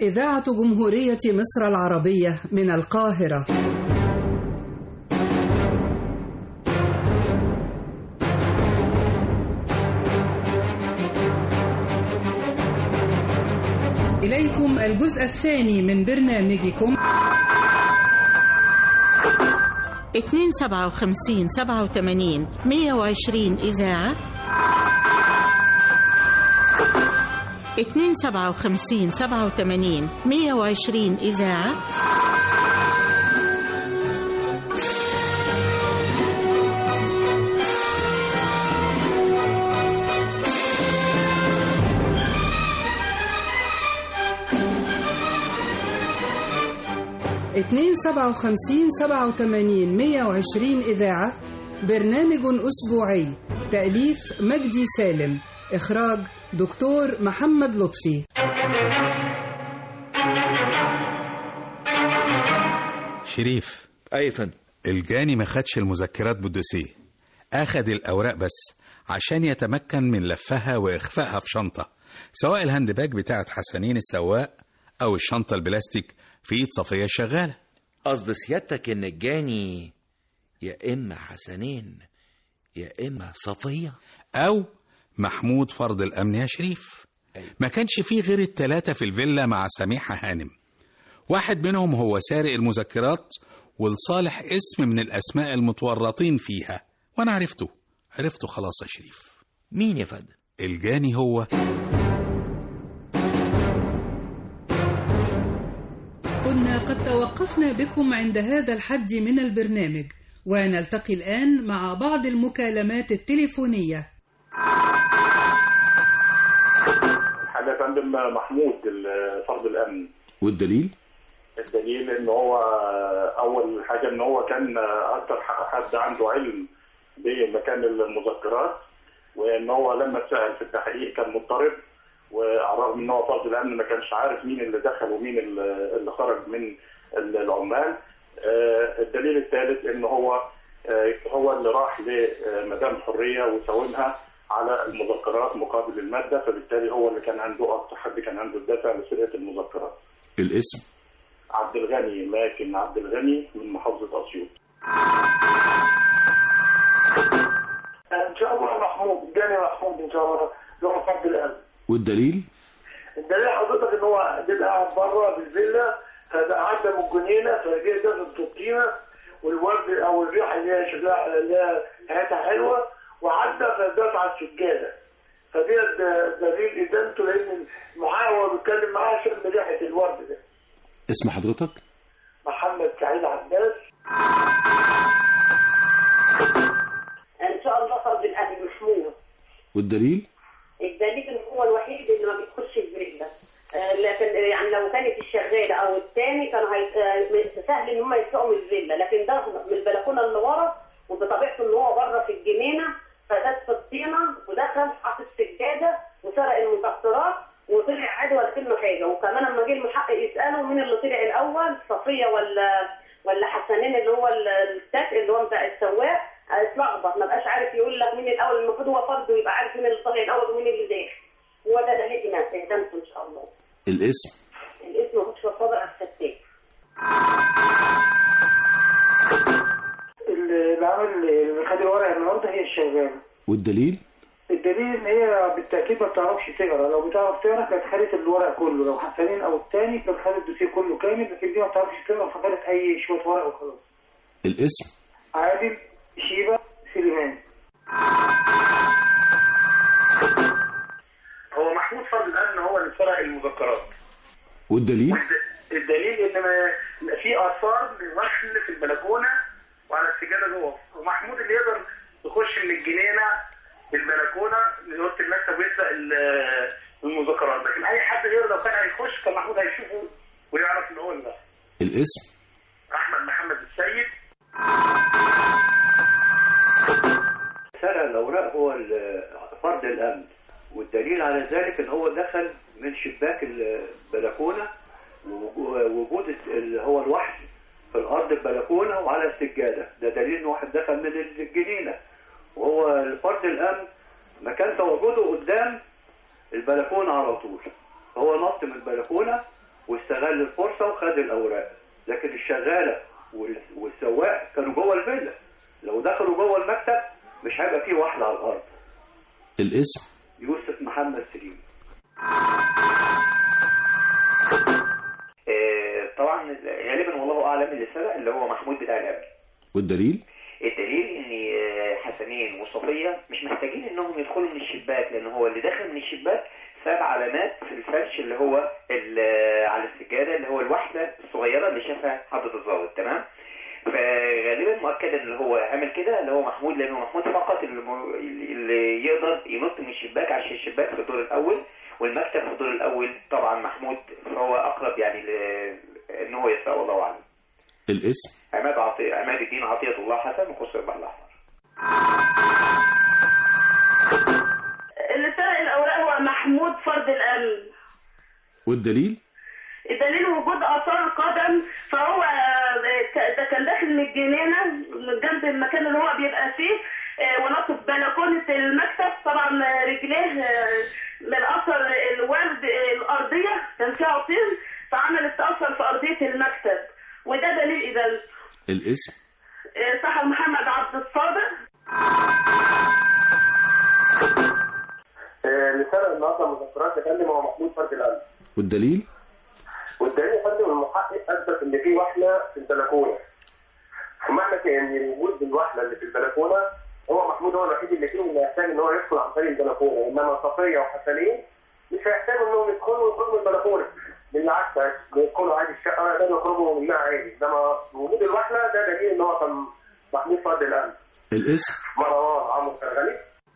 إذاعة جمهورية مصر العربية من القاهرة إليكم الجزء الثاني من برنامجكم 257 87 120 إذاعة 257 87 120 إذاعة اتنين سبعة وخمسين سبعة وتمانين مية وعشرين إذاعة برنامج أسبوعي تأليف مجدي سالم إخراج دكتور محمد لطفي شريف اي فندم الجاني ما خدش المذكرات بالدوسيه اخد الاوراق بس عشان يتمكن من لفها واخفائها في شنطه سواء الهاند باج بتاعت حسنين السواق او الشنطه البلاستيك في ايد صفيه الشغاله قصد سيادتك ان الجاني يا اما حسنين يا اما صفيه او محمود فرض الامن يا شريف ما كانش فيه غير التلاتة في الفيلا مع سميحة هانم واحد منهم هو سارق المذكرات ولصالح اسم من الأسماء المتورطين فيها وأنا عرفته عرفته خلاص يا شريف مين يا فندم الجاني هو كنا قد توقفنا بكم عند هذا الحد من البرنامج ونلتقي الآن مع بعض المكالمات التليفونية حاجة يا فندم محمود فرد الأمن والدليل الدليل ان هو اول حاجه ان هو كان اكتر حد عنده علم بمكان المذكرات وان هو لما اتسال في التحقيق كان مضطرب وعلى الرغم ان هو فرد الامن ما كانش عارف مين اللي دخل ومين اللي خرج من العمال الدليل الثالث ان هو هو اللي راح لمدام حريه وساومها على المذكرات مقابل الماده فبالتالي هو اللي كان عنده اكتر حد كان عنده الدافع لسرقه المذكرات الاسم عبد الغني ماكن عبد الغني من محافظة أسيوط ان شاء الله محمود جاني محمود ان شاء الله اللي هو فرد الامن والدليل الدليل حضرتك ان هو بيبقى قاعد بره بالفيلا فعدى من الجنينه فجه ده الطينه والورد او الريحه اللي هي شكلها اللي هي ريحتها حلوه وعدى فداس على السجاده فدي دليل ادانته لان المحامي وهو بيتكلم معاه شم ريحه الورد ده اسم حضرتك محمد سعيد عباس ان شاء الله فرد الاهل محمود والدليل الدليل ان هو الوحيد اللي ما بيخش الفيلا آه، لكن يعني لو كانت الشغاله او الثاني كانوا هيت... آه، سهل ان هم يسرقوا من الفيلا لكن ده من البلكونه اللي ورا وبطبيعته ان هو بره في الجنينه فداس في الطينه ودخل حاطط سجاده وسرق المذكرات وطلع عادي ولا كأنه حاجه وكمان لما جه المحقق يساله مين اللي طلع الاول صفيه ولا ولا حسنين اللي هو التاك اللي هو بتاع السواق اتلخبط ما بقاش عارف يقول لك مين الاول المفروض هو فرد ويبقى عارف مين اللي طالع الاول ومين اللي داخل هو ده دليل ما استخدمته ان شاء الله الاسم الاسم مش صابر الفتاك اللي عمل اللي خد الورق النهارده هي الشغاله والدليل الدليل ان هي بالتاكيد ما بتعرفش تقرا لو بتعرف تقرا كانت خدت الورق كله لو حسنين او الثاني كانت خدت الدوسيه كله كامل لكن دي ما بتعرفش تقرا فخدت اي شويه ورق وخلاص الاسم عادل شيبه سليمان هو محمود فرد الأمن هو اللي سرق المذكرات والدليل الدليل ان ما في اثار للغسل في البلكونه وعلى السجاده جوه ومحمود اللي يقدر يخش من الجنينه البلكونه لاوضه المكتب ويسرق ال- المذكرات لكن اي حد غير لو كان هيخش كان محمود هيشوفه ويعرف ان هو اللي الاسم احمد محمد السيد سرق الأوراق هو ال- فرد الأمن والدليل على ذلك إن هو دخل من شباك البلكونة ووجود ال- هو الوحش في الأرض البلكونة وعلى السجادة ده دليل إن واحد دخل من الجنينة وهو فرد الأمن مكان تواجده قدام البلكونة على طول هو نط من البلكونة استغل الفرصه وخد الاوراق لكن الشغاله وال- والسواق كانوا جوه الفيلا لو دخلوا جوه المكتب مش هيبقى فيه واحده على الارض الاسم يوسف محمد سليم آه، طبعا غالبا والله اعلم اللي سرق اللي هو محمود بتاع الامن والدليل الدليل ان آه، حسنين وصفيه مش محتاجين انهم يدخلوا من الشباك لان هو اللي داخل من الشباك ساب علامات في الفرش اللي هو ال- على السجاده اللي هو الواحده الصغيره اللي شافها حضره الضابط تمام فغالبا مؤكد ان اللي هو عمل كده اللي هو محمود لانه محمود فقط اللي م- اللي يقدر ينط من الشباك عشان الشباك في الدور الاول والمكتب في الدور الاول طبعا محمود فهو اقرب يعني ل- ان هو يسرق والله اعلم الاسم عماد عطية عماد الدين عطية الله حسن وقصر البحر الأحمر اللي سرق الاوراق هو محمود فرد الامن والدليل دليل وجود اثار قدم فهو ك- ده كان داخل من الجنينه من جنب المكان اللي هو بيبقى فيه آه، ونط في بلكونه المكتب طبعا آه، رجليه آه، من اثر الورد آه، الارضيه كان فيها طين فعملت تاثر في ارضيه المكتب وده دليل ادانته الاسم آه، صاحب محمد عبد الصادق اللي سرق النهارده المذكرات يا فندم هو محمود فرد الامن والدليل والدليل يا فندم المحقق اثبت ان في وحله في البلكونه ومعنى كده ان وجود الوحله اللي في البلكونه هو محمود هو الوحيد اللي فيهم اللي يحتاج ان هو يدخل عن طريق البلكونه انما صفيه وحسنين مش هيحتاجوا انهم يدخلوا ويخرجوا من البلكونه بالعكس يدخلوا عادي الشقه ويقدروا يخرجوا منها عادي انما وجود الوحله ده دليل ان هو كان محمود فرد الامن الاسم مروان عمرو فرغلي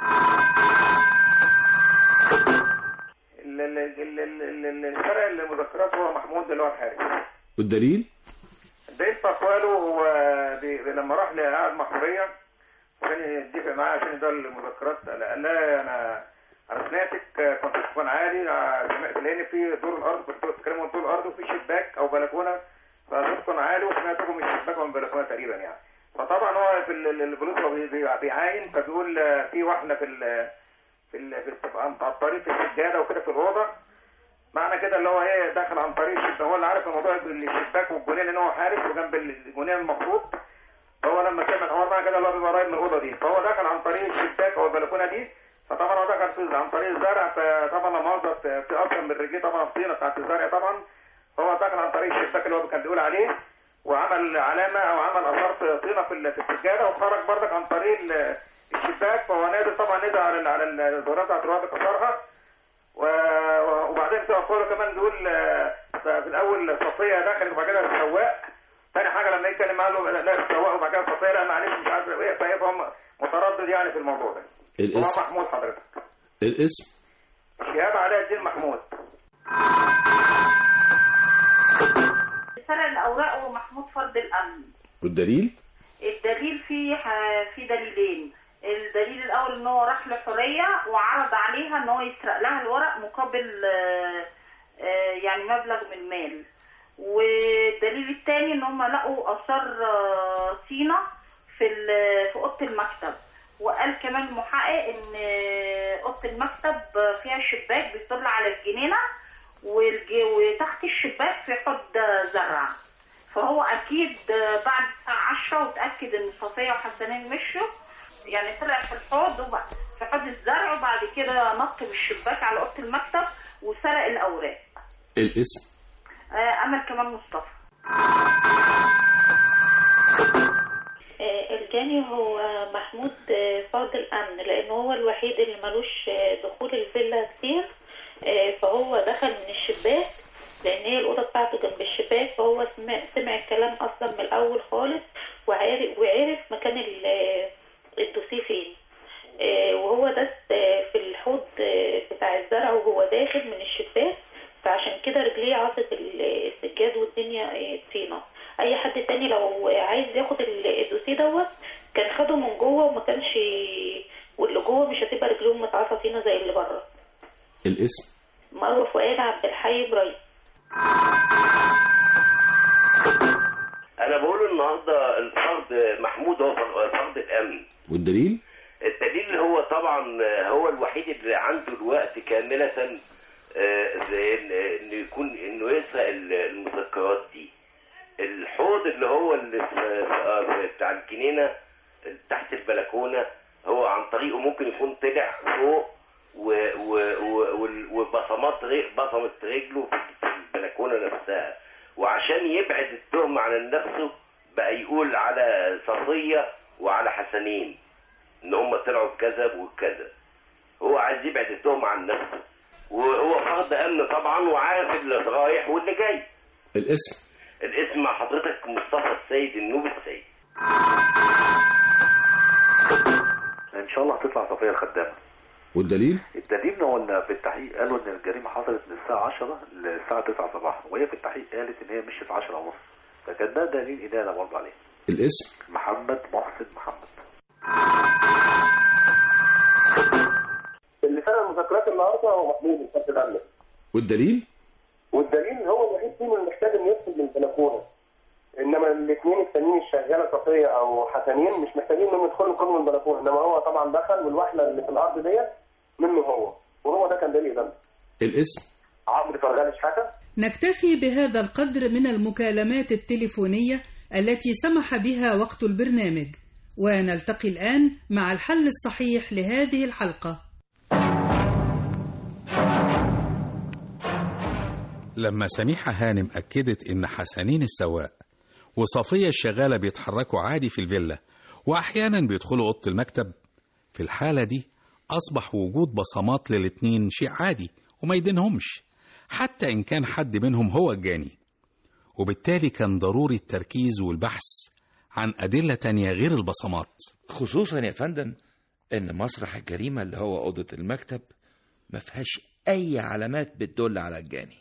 ال- ال- ال- ال- ال- اللي سرق المذكرات هو محمود اللي هو الحارس والدليل ده اقواله هو بي- بي- لما راح لقاعد محورية عشان يتفق معاه عشان يدور المذكرات قال لا انا انا سمعتك كنت في سكون عالي آه، سمعت لان في دور الارض كنت بتتكلموا عن دور الارض وفي شباك او بلكونه فسكن عالي وسمعتكم من الشباك ومن البلكونه تقريبا يعني فطبعا هو في ال- ال- البوليس هو بي- بي- بيعاين فبيقول آه، في واحده في ال في ال في الطب- عن عن طريق السجاده وكده في الاوضه معنى كده اللي هو ايه داخل عن طريق الشباك هو اللي عارف الموضوع الشباك والجنين ان هو حارس وجنب الجنين المفروض فهو لما سمع الحوار معنى كده اللي هو بيبقى قريب من الاوضه دي فهو دخل عن طريق الشباك او البلكونه دي فطبعا هو دخل في عن طريق الزرع فطبعا لما وصلت في اثر من رجليه طبعا الطينه بتاعت الزرع طبعا فهو دخل عن طريق الشباك اللي هو كان بيقول عليه وعمل علامه او عمل اثار طينه في ال- في السجاده وخرج بردك عن طريق ال- الشباك فهو نازل طبعا نزل على ال- على الدورات بتاعت الواد كسرها و- وبعدين في اقواله كمان بيقول آه، في الاول صفيه دخلت وبعد كده السواق تاني حاجه لما يتكلم قال له لا لا السواق وبعد كده صفيه لا معلش مش عارف ايه فايه فهم متردد يعني في الموضوع ده الاسم هو محمود حضرتك الاسم شهاب علاء الدين محمود سرق الاوراق هو محمود فرد الامن والدليل الدليل فيه في دليلين الدليل الاول ان هو راح لحوريه وعرض عليها ان هو يسرق لها الورق مقابل آه، آه، يعني مبلغ من المال والدليل الثاني ان هم لقوا اثار آه، طينه في ال- في اوضه المكتب وقال كمان المحقق ان آه، اوضه المكتب فيها شباك بيطل على الجنينه والج- وتحت الشباك في حد زرع فهو اكيد بعد الساعه 10 وتاكد ان صفيه وحسنين مشوا يعني طلع في الحوض وبعد في حوض الزرع وبعد كده نط بالشباك على اوضه المكتب وسرق الاوراق الاسم آه، امل كمان مصطفى آه، الجاني هو محمود آه، فرد الأمن لأنه هو الوحيد اللي ملوش آه، دخول الفيلا كتير آه، فهو دخل من الشباك لأن هي الأوضة بتاعته جنب الشباك فهو سمع, سمع الكلام أصلا من الأول خالص وعارف, وعرف مكان ال- آه، الدوسيه فين آه، وهو دس آه، في الحوض آه، بتاع الزرع وهو داخل من الشباك فعشان كده رجليه عصت ال- السجاد والدنيا آه، طينة اي حد تاني لو عايز ياخد ال- الدوسيه دوت كان خده من جوه وما كانش واللي جوه مش هتبقى رجلهم متعصه طينه زي اللي بره الاسم مروه فؤاد عبد الحي ابراهيم انا بقول النهارده الفرد محمود هو فرد الامن والدليل الدليل هو طبعا هو الوحيد اللي عنده الوقت كاملة آه، زي إن- انه يكون انه يسرق ال- المذكرات دي الحوض اللي هو اللي في في- في- بتاع الجنينه تحت البلكونه هو عن طريقه ممكن يكون طلع فوق و و و وال- وبصمات ر- بصمه رجله في في البلكونه نفسها وعشان يبعد التهمه عن نفسه بقى يقول على صفيه وعلى حسنين ان هم طلعوا بكذا وكذا هو عايز يبعد التهمه عن نفسه وهو فرد امن طبعا وعارف اللي رايح واللي جاي الاسم الاسم مع حضرتك مصطفى السيد النوبي السيد ان شاء الله هتطلع صفيه الخدامه والدليل الدليل ان هو إن في التحقيق قالوا ان الجريمه حصلت من الساعه 10 للساعه 9 صباحا وهي في التحقيق قالت ان هي مشيت 10 ونص فكان ده دليل ادانه برضه عليه الاسم محمد محسن محمد اللي سرق المذكرات النهارده هو محمود الفرد الامن والدليل والدليل هو الوحيد فيهم اللي محتاج انه يدخل من البلكونه انما الاثنين التانيين الشغاله صفيه او حسنين مش محتاجين انهم يدخلوا كلهم من البلكونه انما هو طبعا دخل والوحله اللي في الارض ديت منه هو وهو ده كان دليل ده الاسم عمرو فرغالي شحاته نكتفي بهذا القدر من المكالمات التليفونية التي سمح بها وقت البرنامج ونلتقي الآن مع الحل الصحيح لهذه الحلقة لما سميحة هانم أكدت إن حسنين السواق وصفية الشغالة بيتحركوا عادي في الفيلا وأحيانا بيدخلوا أوضة المكتب في الحالة دي أصبح وجود بصمات للاتنين شيء عادي وما يدينهمش حتى إن كان حد منهم هو الجاني وبالتالي كان ضروري التركيز والبحث عن أدلة تانية غير البصمات خصوصا يا فندم ان مسرح الجريمه اللي هو اوضه المكتب ما فيهاش اي علامات بتدل على الجاني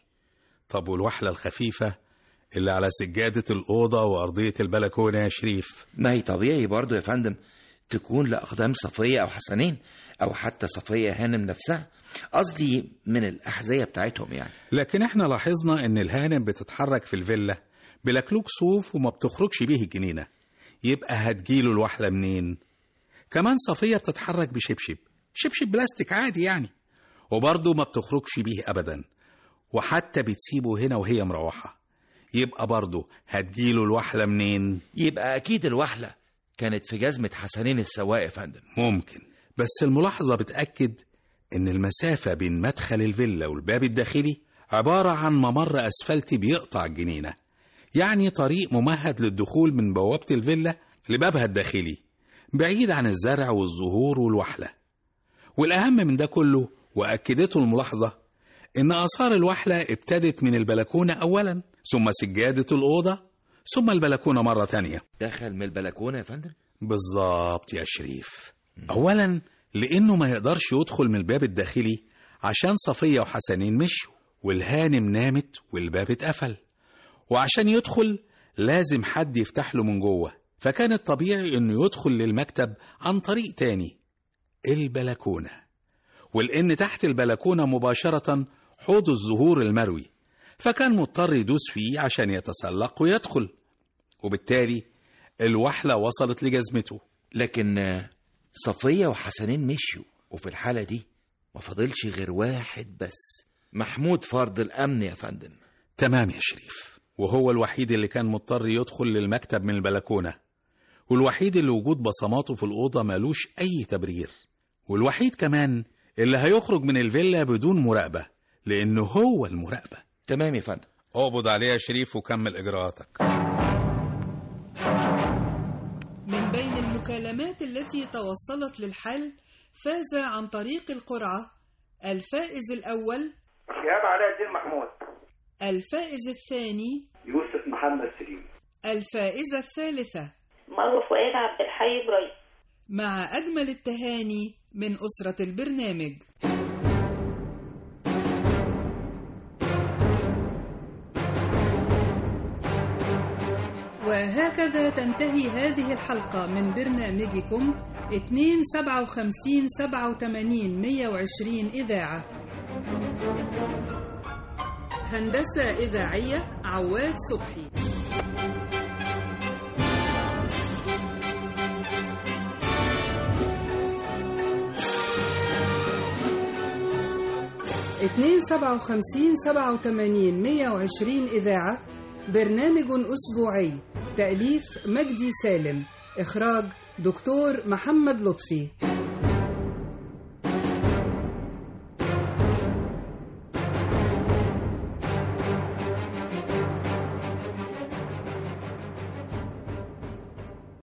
طب والوحلة الخفيفة اللي على سجادة الأوضة وأرضية البلكونة يا شريف ما هي طبيعي برضو يا فندم تكون لأقدام صفية أو حسنين أو حتى صفية هانم نفسها قصدي من الأحذية بتاعتهم يعني لكن احنا لاحظنا ان الهانم بتتحرك في الفيلا بلكلوك صوف وما بتخرجش بيه الجنينة يبقى هتجيله الوحلة منين كمان صفية بتتحرك بشبشب شبشب بلاستيك عادي يعني وبرضه ما بتخرجش بيه أبدا وحتى بتسيبه هنا وهي مروحة يبقى برضه هتجيله الوحلة منين يبقى أكيد الوحلة كانت في جزمة حسنين السواق يا فندم ممكن بس الملاحظة بتأكد إن المسافة بين مدخل الفيلا والباب الداخلي عبارة عن ممر أسفلتي بيقطع الجنينة يعني طريق ممهد للدخول من بوابة الفيلا لبابها الداخلي بعيد عن الزرع والزهور والوحلة والأهم من ده كله وأكدته الملاحظة إن آثار الوحلة ابتدت من البلكونة أولا ثم سجادة الأوضة ثم البلكونة مرة تانية دخل من البلكونة يا فندم بالظبط يا شريف أولا لأنه ما يقدرش يدخل من الباب الداخلي عشان صفية وحسنين مشوا والهانم نامت والباب اتقفل وعشان يدخل لازم حد يفتح له من جوه فكان الطبيعي انه يدخل للمكتب عن طريق تاني البلكونة ولأن تحت البلكونة مباشرة حوض الزهور المروي فكان مضطر يدوس فيه عشان يتسلق ويدخل وبالتالي الوحلة وصلت لجزمته لكن آه، صفية وحسنين مشيوا وفي الحالة دي ما فاضلش غير واحد بس محمود فرد الأمن يا فندم تمام يا شريف وهو الوحيد اللي كان مضطر يدخل للمكتب من البلكونة والوحيد اللي وجود بصماته في الأوضة مالوش أي تبرير والوحيد كمان اللي هيخرج من الفيلا بدون مراقبة لأنه هو المراقبة تمام يا فندم اقبض عليه يا شريف وكمل إجراءاتك من بين المكالمات التي توصلت للحل فاز عن طريق القرعة الفائز الأول شهاب علاء الدين محمود الفائز الثاني يوسف محمد سليم الفائزة الثالثة مروة فؤاد عبد الحي إبراهيم مع أجمل التهاني من أسرة البرنامج وهكذا تنتهي هذه الحلقة من برنامجكم 257 87 120 إذاعة هندسة إذاعية عواد صبحي 257 87 120 إذاعة برنامج أسبوعي تأليف مجدي سالم إخراج دكتور محمد لطفي